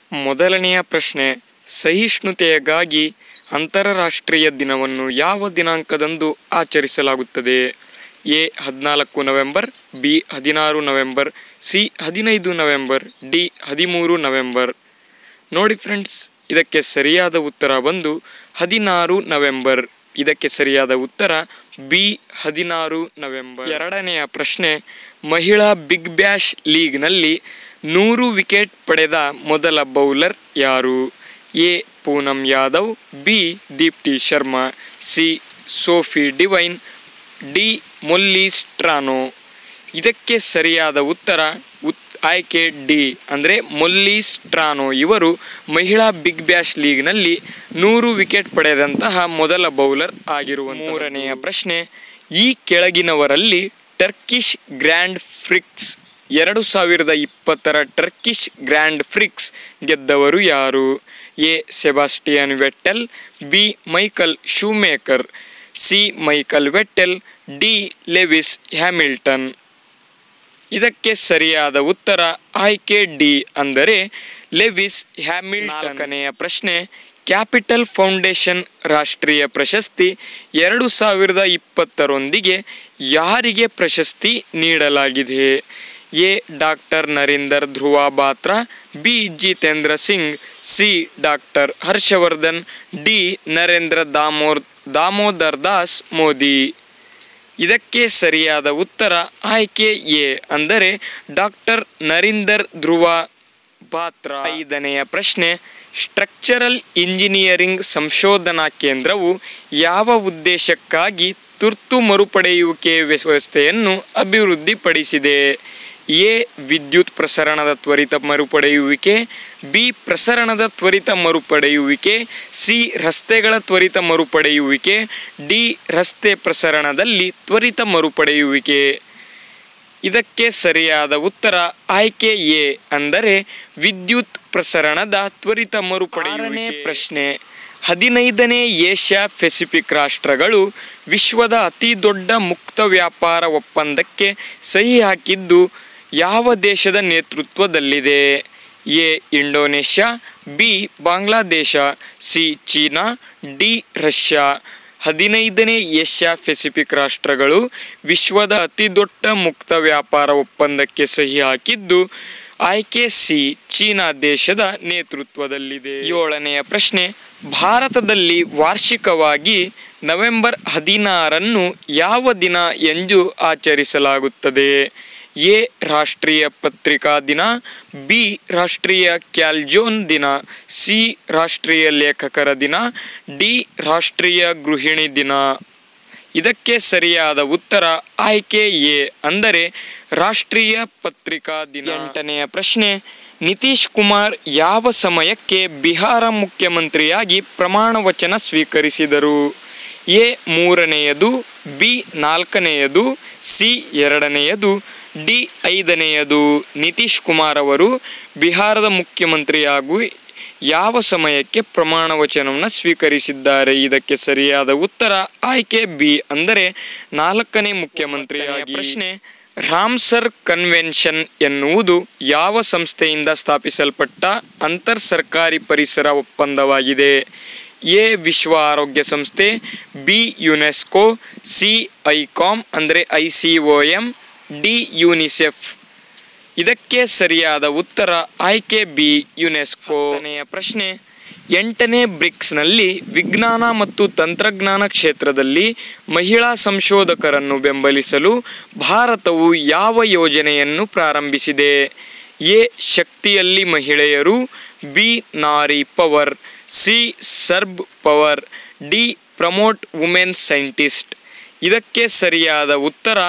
ಮೊದಲನೆಯ ಪ್ರಶ್ನೆ ಸಹಿಷ್ಣುತೆಗಾಗಿ ಅಂತಾರಾಷ್ಟ್ರೀಯ ದಿನವನ್ನು ಯಾವ ದಿನಾಂಕದಂದು ಆಚರಿಸಲಾಗುತ್ತದೆ ಎ ಹದಿನಾಲ್ಕು ನವೆಂಬರ್ ಬಿ ಹದಿನಾರು ನವೆಂಬರ್ ಸಿ ಹದಿನೈದು ನವೆಂಬರ್ ಡಿ ಹದಿಮೂರು ನವೆಂಬರ್ ನೋಡಿ ಫ್ರೆಂಡ್ಸ್ ಇದಕ್ಕೆ ಸರಿಯಾದ ಉತ್ತರ ಬಂದು ಹದಿನಾರು ನವೆಂಬರ್ ಇದಕ್ಕೆ ಸರಿಯಾದ ಉತ್ತರ ಬಿ ಹದಿನಾರು ನವೆಂಬರ್ ಎರಡನೆಯ ಪ್ರಶ್ನೆ ಮಹಿಳಾ ಬಿಗ್ ಬ್ಯಾಶ್ ಲೀಗ್ನಲ್ಲಿ ನೂರು ವಿಕೆಟ್ ಪಡೆದ ಮೊದಲ ಬೌಲರ್ ಯಾರು A Poonam Yadav B Deepti Sharma C Sophie Devine D Molly Strano ಇದಕ್ಕೆ ಸರಿಯಾದ ಉತ್ತರ ಉತ್ ಆಯ್ಕೆ ಡಿ ಅಂದರೆ ಮೊಲ್ಲಿ ಸ್ಟ್ರಾನೋ ಇವರು ಮಹಿಳಾ ಬಿಗ್ ಬ್ಯಾಶ್ ಲೀಗ್ನಲ್ಲಿ ನೂರು ವಿಕೆಟ್ ಪಡೆದಂತಹ ಮೊದಲ ಬೌಲರ್ ಆಗಿರುವ ಮೂರನೆಯ ಪ್ರಶ್ನೆ ಈ ಕೆಳಗಿನವರಲ್ಲಿ ಟರ್ಕಿಶ್ ಗ್ರ್ಯಾಂಡ್ ಫ್ರಿಕ್ಸ್ ಎರಡು ಸಾವಿರದ ಇಪ್ಪತ್ತರ ಟರ್ಕಿಶ್ ಗ್ರ್ಯಾಂಡ್ ಫ್ರಿಕ್ಸ್ ಗೆದ್ದವರು ಯಾರು A Sebastian Vettel B Michael Schumacher C Michael Vettel D Lewis Hamilton ಇದಕ್ಕೆ ಸರಿಯಾದ ಉತ್ತರ ಆಯ್ಕೆ ಡಿ ಅಂದರೆ ಲೆವಿಸ್ ಹ್ಯಾಮಿಲ್ಟನ್ ನಾಲ್ಕನೆಯ ಪ್ರಶ್ನೆ ಕ್ಯಾಪಿಟಲ್ ಫೌಂಡೇಶನ್ ರಾಷ್ಟ್ರೀಯ ಪ್ರಶಸ್ತಿ ಎರಡು ಸಾವಿರದ ಇಪ್ಪತ್ತರೊಂದಿಗೆ ಯಾರಿಗೆ ಪ್ರಶಸ್ತಿ ನೀಡಲಾಗಿದೆ A doctor Narender Dhruv Batra B Jitendra Singh C doctor Harshvardhan D Narendra Damor Damodar Das Modi ಇದಕ್ಕೆ ಸರಿಯಾದ ಉತ್ತರ ಆಯ್ಕೆ ಎ ಅಂದರೆ ಡಾಕ್ಟರ್ ನರೀಂದರ್ ಧ್ರುವ ಪಾತ್ರ ಐದನೆಯ ಪ್ರಶ್ನೆ ಸ್ಟ್ರಕ್ಚರಲ್ ಇಂಜಿನಿಯರಿಂಗ್ ಸಂಶೋಧನಾ ಕೇಂದ್ರವು ಯಾವ ಉದ್ದೇಶಕ್ಕಾಗಿ ತುರ್ತು ಮರುಪಡೆಯುವಿಕೆ ವ್ಯವಸ್ಥೆಯನ್ನು ಅಭಿವೃದ್ಧಿಪಡಿಸಿದೆ ಎ ವಿದ್ಯುತ್ ಪ್ರಸರಣದ ತ್ವರಿತ ಮರುಪಡೆಯುವಿಕೆ ಬಿ ಪ್ರಸರಣದ ತ್ವರಿತ ಮರುಪಡೆಯುವಿಕೆ ಸಿ ರಸ್ತೆಗಳ ತ್ವರಿತ ಮರುಪಡೆಯುವಿಕೆ ಡಿ ರಸ್ತೆ ಪ್ರಸರಣದಲ್ಲಿ ತ್ವರಿತ ಮರುಪಡೆಯುವಿಕೆ ಇದಕ್ಕೆ ಸರಿಯಾದ ಉತ್ತರ ಆಯ್ಕೆ ಎ ಅಂದರೆ ವಿದ್ಯುತ್ ಪ್ರಸರಣದ ತ್ವರಿತ ಮರುಪಡೆಯುವಿಕೆ ಪ್ರಶ್ನೆ ಹದಿನೈದನೇ ಏಷ್ಯಾ ಪೆಸಿಫಿಕ್ ರಾಷ್ಟ್ರಗಳು ವಿಶ್ವದ ಅತಿ ದೊಡ್ಡ ಮುಕ್ತ ವ್ಯಾಪಾರ ಒಪ್ಪಂದಕ್ಕೆ ಸಹಿ ಹಾಕಿದ್ದು ಯಾವ ದೇಶದ ನೇತೃತ್ವದಲ್ಲಿದೆ A Indonesia B Bangladesh C China D Russia ಹದಿನೈದನೇ ಏಷ್ಯಾ ಪೆಸಿಫಿಕ್ ರಾಷ್ಟ್ರಗಳು ವಿಶ್ವದ ಅತಿ ದೊಡ್ಡ ಮುಕ್ತ ವ್ಯಾಪಾರ ಒಪ್ಪಂದಕ್ಕೆ ಸಹಿ ಹಾಕಿದ್ದು ಆಯ್ಕೆ ಸಿ ಚೀನಾ ದೇಶದ ನೇತೃತ್ವದಲ್ಲಿದೆ ಏಳನೆಯ ಪ್ರಶ್ನೆ ಭಾರತದಲ್ಲಿ ವಾರ್ಷಿಕವಾಗಿ ನವೆಂಬರ್ ಹದಿನಾರನ್ನು ಯಾವ ದಿನ ಎಂದು ಆಚರಿಸಲಾಗುತ್ತದೆ ಎ ರಾಷ್ಟ್ರೀಯ ಪತ್ರಿಕಾ ದಿನ ಬಿ ರಾಷ್ಟ್ರೀಯ ಕ್ಯಾಲ್ಜೋನ್ ದಿನ ಸಿ ರಾಷ್ಟ್ರೀಯ ಲೇಖಕರ ದಿನ ಡಿ ರಾಷ್ಟ್ರೀಯ ಗೃಹಿಣಿ ದಿನ ಇದಕ್ಕೆ ಸರಿಯಾದ ಉತ್ತರ ಆಯ್ಕೆ ಎ ಅಂದರೆ ರಾಷ್ಟ್ರೀಯ ಪತ್ರಿಕಾ ದಿನ ಎಂಟನೆಯ ಪ್ರಶ್ನೆ ನಿತೀಶ್ ಕುಮಾರ್ ಯಾವ ಸಮಯಕ್ಕೆ ಬಿಹಾರ ಮುಖ್ಯಮಂತ್ರಿಯಾಗಿ ಪ್ರಮಾಣ ವಚನ ಸ್ವೀಕರಿಸಿದರು ಎ ಮೂರನೆಯದು ಬಿ ನಾಲ್ಕನೆಯದು ಸಿ ಎರಡನೆಯದು ಡಿ ಐದನೆಯದು ನಿತೀಶ್ ಕುಮಾರ್ ಅವರು ಬಿಹಾರದ ಮುಖ್ಯಮಂತ್ರಿಯಾಗಿ ಯಾವ ಸಮಯಕ್ಕೆ ಪ್ರಮಾಣ ವಚನವನ್ನು ಸ್ವೀಕರಿಸಿದ್ದಾರೆ ಇದಕ್ಕೆ ಸರಿಯಾದ ಉತ್ತರ ಆಯ್ಕೆ ಬಿ ಅಂದರೆ ನಾಲ್ಕನೇ ಮುಖ್ಯಮಂತ್ರಿಯಾಗಿ ಪ್ರಶ್ನೆ ರಾಮ್ಸರ್ ಕನ್ವೆನ್ಷನ್ ಎನ್ನುವುದು ಯಾವ ಸಂಸ್ಥೆಯಿಂದ ಸ್ಥಾಪಿಸಲ್ಪಟ್ಟ ಅಂತರ್ ಸರ್ಕಾರಿ ಪರಿಸರ ಒಪ್ಪಂದವಾಗಿದೆ ಎ ವಿಶ್ವ ಆರೋಗ್ಯ ಸಂಸ್ಥೆ ಬಿ ಯುನೆಸ್ಕೋ ಸಿ ಐಕಾಮ್ ಅಂದರೆ I C O M D UNICEF ಇದಕ್ಕೆ ಸರಿಯಾದ ಉತ್ತರ ಆಯ್ಕೆ ಬಿ ಯುನೆಸ್ಕೋ ಕೊನೆಯ ಪ್ರಶ್ನೆ ಎಂಟನೇ ಬ್ರಿಕ್ಸ್ನಲ್ಲಿ ವಿಜ್ಞಾನ ಮತ್ತು ತಂತ್ರಜ್ಞಾನ ಕ್ಷೇತ್ರದಲ್ಲಿ ಮಹಿಳಾ ಸಂಶೋಧಕರನ್ನು ಬೆಂಬಲಿಸಲು ಭಾರತವು ಯಾವ ಯೋಜನೆಯನ್ನು ಪ್ರಾರಂಭಿಸಿದೆ ಎ ಶಕ್ತಿಯಲ್ಲಿ ಮಹಿಳೆಯರು B Nari power C SERB power D promote women scientist ಇದಕ್ಕೆ ಸರಿಯಾದ ಉತ್ತರ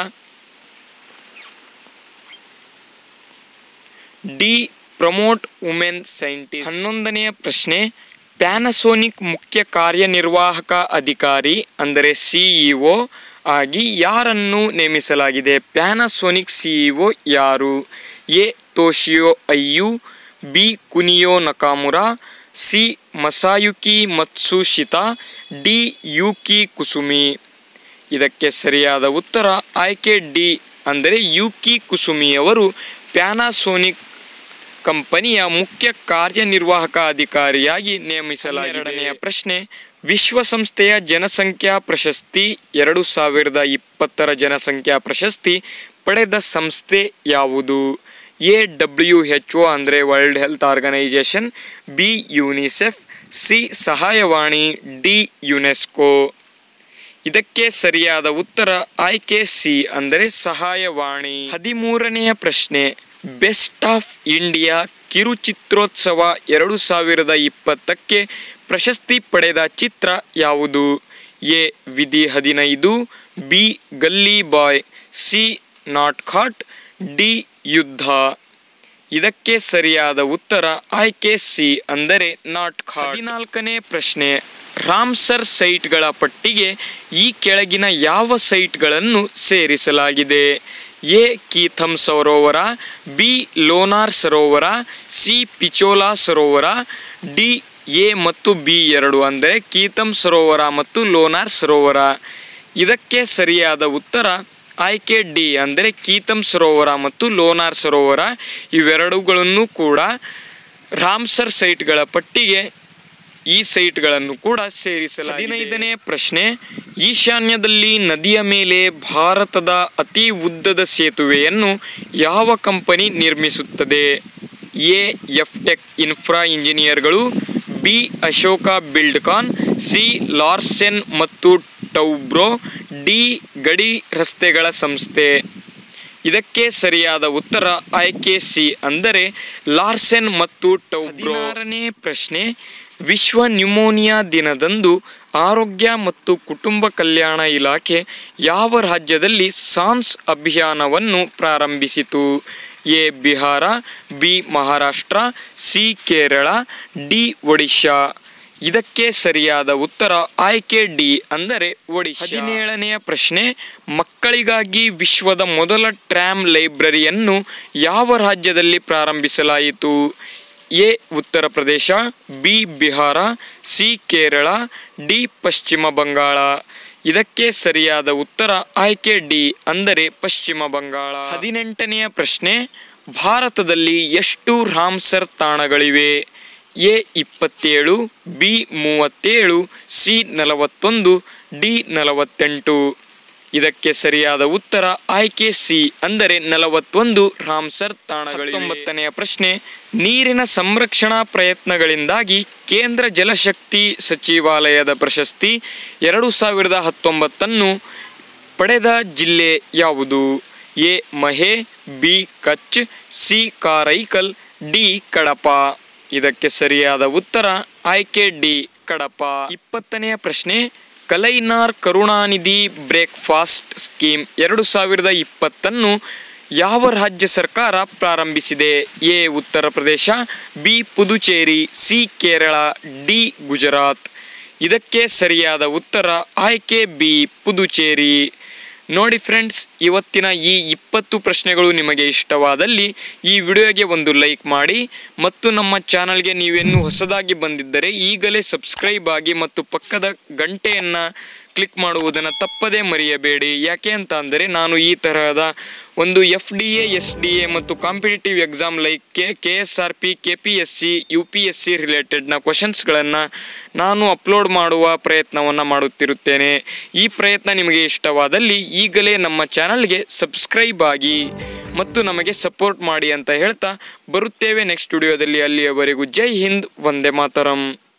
ಡಿ ಪ್ರಮೋಟ್ ವುಮೆನ್ ಸೈಂಟಿಸ್ಟ್ ಹನ್ನೊಂದನೆಯ ಪ್ರಶ್ನೆ ಪ್ಯಾನಸೋನಿಕ್ ಮುಖ್ಯ ಕಾರ್ಯನಿರ್ವಾಹಕ ಅಧಿಕಾರಿ ಅಂದರೆ ಸಿಇಒ ಆಗಿ ಯಾರನ್ನು ನೇಮಿಸಲಾಗಿದೆ ಪ್ಯಾನಸೋನಿಕ್ ಸಿಇಒ ಯಾರು ಎ ತೋಶಿಯೋ ಅಯ್ಯು B Kunio Nakamura C Masayuki Matsushita D Yuki Kusumi ಇದಕ್ಕೆ ಸರಿಯಾದ ಉತ್ತರ ಆಯ್ಕೆ ಡಿ ಅಂದರೆ ಯುಕಿ ಕುಸುಮಿಯವರು ಪ್ಯಾನಾಸೋನಿಕ್ ಕಂಪನಿಯ ಮುಖ್ಯ ಕಾರ್ಯನಿರ್ವಾಹಕ ಅಧಿಕಾರಿಯಾಗಿ ನೇಮಿಸಲಾಗಿದೆ ಎರಡನೆಯ ಪ್ರಶ್ನೆ ವಿಶ್ವಸಂಸ್ಥೆಯ ಜನಸಂಖ್ಯಾ ಪ್ರಶಸ್ತಿ ಎರಡು ಸಾವಿರದ ಇಪ್ಪತ್ತರ ಜನಸಂಖ್ಯಾ ಪ್ರಶಸ್ತಿ ಪಡೆದ ಸಂಸ್ಥೆ ಯಾವುದು ಎ ಡಬ್ಲ್ಯೂ ಎಚ್ ಒ ಅಂದರೆ world health organisation B UNICEF C ಸಹಾಯವಾಣಿ ಡಿ ಯುನೆಸ್ಕೋ ಇದಕ್ಕೆ ಸರಿಯಾದ ಉತ್ತರ ಆಯ್ಕೆ ಸಿ ಅಂದರೆ ಸಹಾಯವಾಣಿ ಹದಿಮೂರನೆಯ ಪ್ರಶ್ನೆ ಬೆಸ್ಟ್ ಆಫ್ ಇಂಡಿಯಾ ಕಿರುಚಿತ್ರೋತ್ಸವ ಎರಡು ಸಾವಿರದ ಇಪ್ಪತ್ತಕ್ಕೆ ಪ್ರಶಸ್ತಿ ಪಡೆದ ಚಿತ್ರ ಯಾವುದು ಎ ವಿಧಿ ಹದಿನೈದು ಬಿ ಗಲ್ಲಿ ಬಾಯ್ ಸಿ ನಾಟ್ ಖಾಟ್ ಡಿ ಯುದ್ಧ ಇದಕ್ಕೆ ಸರಿಯಾದ ಉತ್ತರ ಆಯ್ಕೆ ಸಿ ಅಂದರೆ ನಾಟ್ ಖಾಟ್ ಹದಿನಾಲ್ಕನೇ ಪ್ರಶ್ನೆ ರಾಮ್ಸರ್ ಸೈಟ್ಗಳ ಪಟ್ಟಿಗೆ ಈ ಕೆಳಗಿನ ಯಾವ ಸೈಟ್ಗಳನ್ನು ಸೇರಿಸಲಾಗಿದೆ ಎ ಕೀಥಮ್ ಸರೋವರ ಬಿ ಲೋನಾರ್ ಸರೋವರ ಸಿ ಪಿಚೋಲಾ ಸರೋವರ ಡಿ ಎ ಮತ್ತು ಬಿ ಎರಡು ಅಂದರೆ ಕೀತಮ್ ಸರೋವರ ಮತ್ತು ಲೋನಾರ್ ಸರೋವರ ಇದಕ್ಕೆ ಸರಿಯಾದ ಉತ್ತರ ಆಯ್ಕೆ ಡಿ ಅಂದರೆ ಕೀತಮ್ ಸರೋವರ ಮತ್ತು ಲೋನಾರ್ ಸರೋವರ ಇವೆರಡುಗಳನ್ನು ಕೂಡ ರಾಮ್ಸರ್ ಸೈಟ್ಗಳ ಪಟ್ಟಿಗೆ ಈ ಸೈಟ್ಗಳನ್ನು ಕೂಡ ಸೇರಿಸಲಾಗಿದೆ ಹದಿನೈದನೇ ಪ್ರಶ್ನೆ ಈಶಾನ್ಯದಲ್ಲಿ ನದಿಯ ಮೇಲೆ ಭಾರತದ ಅತಿ ಉದ್ದದ ಸೇತುವೆಯನ್ನು ಯಾವ ಕಂಪನಿ ನಿರ್ಮಿಸುತ್ತದೆ ಎ ಎಫ್ ಟೆಕ್ ಇನ್ಫ್ರಾ ಇಂಜಿನಿಯರ್ಗಳು B Ashoka Buildcon C Larsen ಮತ್ತು ಟೌಬ್ರೋ ಡಿ ಗಡಿ ರಸ್ತೆಗಳ ಸಂಸ್ಥೆ ಇದಕ್ಕೆ ಸರಿಯಾದ ಉತ್ತರ ಆಯ್ಕೆ ಸಿ ಅಂದರೆ ಲಾರ್ಸೆನ್ ಮತ್ತು ಟೌಬ್ರೋ ಹದಿನಾರನೇ ಪ್ರಶ್ನೆ ವಿಶ್ವ ನ್ಯೂಮೋನಿಯಾ ದಿನದಂದು ಆರೋಗ್ಯ ಮತ್ತು ಕುಟುಂಬ ಕಲ್ಯಾಣ ಇಲಾಖೆ ಯಾವ ರಾಜ್ಯದಲ್ಲಿ ಸಾನ್ಸ್ ಅಭಿಯಾನವನ್ನು ಪ್ರಾರಂಭಿಸಿತು A Bihar B Maharashtra C Kerala D Odisha ಇದಕ್ಕೆ ಸರಿಯಾದ ಉತ್ತರ ಆಯ್ಕೆ ಡಿ ಅಂದರೆ ಒಡಿಶಾ ಹದಿನೇಳನೆಯ ಪ್ರಶ್ನೆ ಮಕ್ಕಳಿಗಾಗಿ ವಿಶ್ವದ ಮೊದಲ ಟ್ರ್ಯಾಮ್ ಲೈಬ್ರರಿಯನ್ನು ಯಾವ ರಾಜ್ಯದಲ್ಲಿ ಪ್ರಾರಂಭಿಸಲಾಯಿತು A Uttar Pradesh B Bihar C Kerala D Paschima Bangala ಇದಕ್ಕೆ ಸರಿಯಾದ ಉತ್ತರ ಆಯ್ಕೆ ಡಿ ಅಂದರೆ ಪಶ್ಚಿಮ ಬಂಗಾಳ ಹದಿನೆಂಟನೆಯ ಪ್ರಶ್ನೆ ಭಾರತದಲ್ಲಿ ಎಷ್ಟು ರಾಮ್ಸರ್ ತಾಣಗಳಿವೆ ಎ ಇಪ್ಪತ್ತೇಳು ಬಿ ಮೂವತ್ತೇಳು ಸಿ ನಲವತ್ತೊಂದು ಡಿ ನಲವತ್ತೆಂಟು ಇದಕ್ಕೆ ಸರಿಯಾದ ಉತ್ತರ ಆಯ್ಕೆ ಸಿ ಅಂದರೆ ನಲವತ್ತೊಂದು ರಾಮ್ಸರ್ ತಾಣಗಳು ಹತ್ತೊಂಬತ್ತನೆಯ ಪ್ರಶ್ನೆ ನೀರಿನ ಸಂರಕ್ಷಣಾ ಪ್ರಯತ್ನಗಳಿಂದಾಗಿ ಕೇಂದ್ರ ಜಲಶಕ್ತಿ ಸಚಿವಾಲಯದ ಪ್ರಶಸ್ತಿ ಎರಡು ಸಾವಿರದ ಹತ್ತೊಂಬತ್ತನ್ನು ಪಡೆದ ಜಿಲ್ಲೆ ಯಾವುದು A Mahe B Kutch C Karaikal D Kadapa ಇದಕ್ಕೆ ಸರಿಯಾದ ಉತ್ತರ ಆಯ್ಕೆ ಡಿ ಕಡಪ ಇಪ್ಪತ್ತನೆಯ ಪ್ರಶ್ನೆ ಕಲೈನಾರ್ ಕರುಣಾನಿಧಿ ಬ್ರೇಕ್ಫಾಸ್ಟ್ ಸ್ಕೀಮ್ ಎರಡು ಸಾವಿರದ ಇಪ್ಪತ್ತನ್ನು ಯಾವ ರಾಜ್ಯ ಸರ್ಕಾರ ಪ್ರಾರಂಭಿಸಿದೆ A Uttar Pradesh B Puducherry C Kerala D Gujarat ಇದಕ್ಕೆ ಸರಿಯಾದ ಉತ್ತರ ಆಯ್ಕೆ ಬಿ ಪುದುಚೇರಿ ನೋಡಿ ಫ್ರೆಂಡ್ಸ್ ಇವತ್ತಿನ ಈ ಇಪ್ಪತ್ತು ಪ್ರಶ್ನೆಗಳು ನಿಮಗೆ ಇಷ್ಟವಾದಲ್ಲಿ ಈ ವಿಡಿಯೋಗೆ ಒಂದು ಲೈಕ್ ಮಾಡಿ ಮತ್ತು ನಮ್ಮ ಚಾನಲ್ಗೆ ನೀವೇನು ಹೊಸದಾಗಿ ಬಂದಿದ್ದರೆ ಈಗಲೇ ಸಬ್ಸ್ಕ್ರೈಬ್ ಆಗಿ ಮತ್ತು ಪಕ್ಕದ ಗಂಟೆಯನ್ನು ಕ್ಲಿಕ್ ಮಾಡುವುದನ್ನು ತಪ್ಪದೇ ಮರೆಯಬೇಡಿ ಯಾಕೆ ಅಂತ ಅಂದರೆ ನಾನು ಈ ತರಹದ ಒಂದು F D A S D A ಮತ್ತು competitive exam like K K S R P K P S C U P S C ರಿಲೇಟೆಡ್ನ ಕ್ವಶನ್ಸ್ಗಳನ್ನು ನಾನು ಅಪ್ಲೋಡ್ ಮಾಡುವ ಪ್ರಯತ್ನವನ್ನು ಮಾಡುತ್ತಿರುತ್ತೇನೆ ಈ ಪ್ರಯತ್ನ ನಿಮಗೆ ಇಷ್ಟವಾದಲ್ಲಿ ಈಗಲೇ ನಮ್ಮ ಚಾನಲ್ಗೆ ಸಬ್ಸ್ಕ್ರೈಬ್ ಆಗಿ ಮತ್ತು ನಮಗೆ ಸಪೋರ್ಟ್ ಮಾಡಿ ಅಂತ ಹೇಳ್ತಾ ಬರುತ್ತೇವೆ ನೆಕ್ಸ್ಟ್ ವಿಡಿಯೋದಲ್ಲಿ ಅಲ್ಲಿಯವರೆಗೂ ಜೈ ಹಿಂದ್ ವಂದೇ ಮಾತರಂ